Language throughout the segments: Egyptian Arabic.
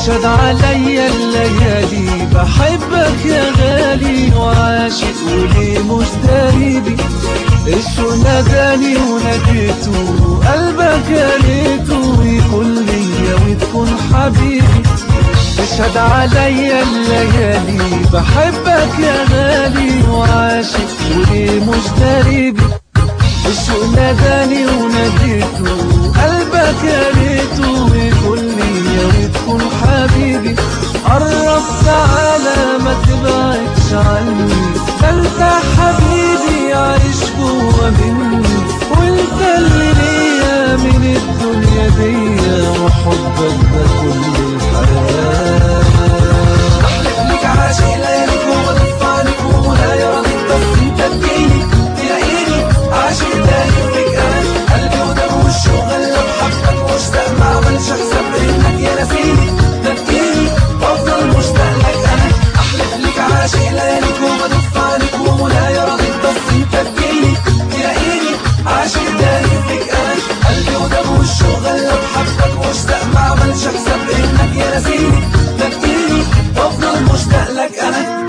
تشهد عليا الليالي بحبك يا غالي وعاشق وليه مش داريبي الشو ناداني وناديته قلبك يا ريته يكون ليا وتكون حبيبي تشهد عليا الليالي بحبك يا غالي وعاشق وليه مش داريبي الشوق ناداني وناديته قلبك يا ريته ويقول لي يا وتكون حبيبي قرب تعالى ما تبعدش عني ده انت حبيبي عايش جوا مني وانت اللي ليا من الدنيا دي وحبك ده كل الحياه احلف لك عاشق لياليك ومدفعنك ولا يرضيك بس انت تجيلي تلاقيني عاشق دايم فيك انا قلبي ودم والشوق غلب حبك مشتاق ما عملش حساب انك يا نسيني تبكيني وافضل مشتاق لك انا احلف لك عاشق لياليك ومدفعنك ولا يرضيك بس انت تجيلي تلاقيني عاشق دايم فيك انا قلبي ودم والشوق غلب حبك مشتاق ما عملش حساب انك يا نسيني تبكيني وافضل مشتاق لك انا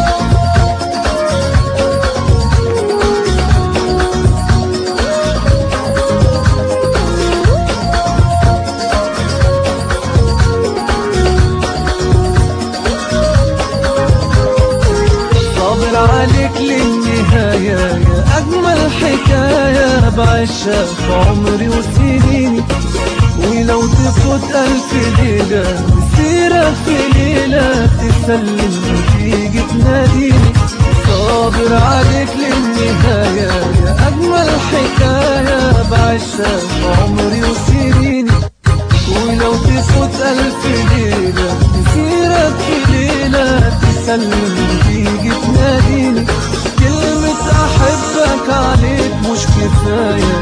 صابر عليك للنهاية يا أجمل حكاية بعيشها في عمري وسنيني ولو تفوت ألف ليلة مسيرة في ليلة تسلم وتيجي تناديني صابر عليك للنهاية يا أجمل حكاية بعيشها في عمري وسنيني ولو تفوت ألف ليلة مسيرك في ليلة تسلم تيجي تناديني كلمة أحبك عليك مش كفاية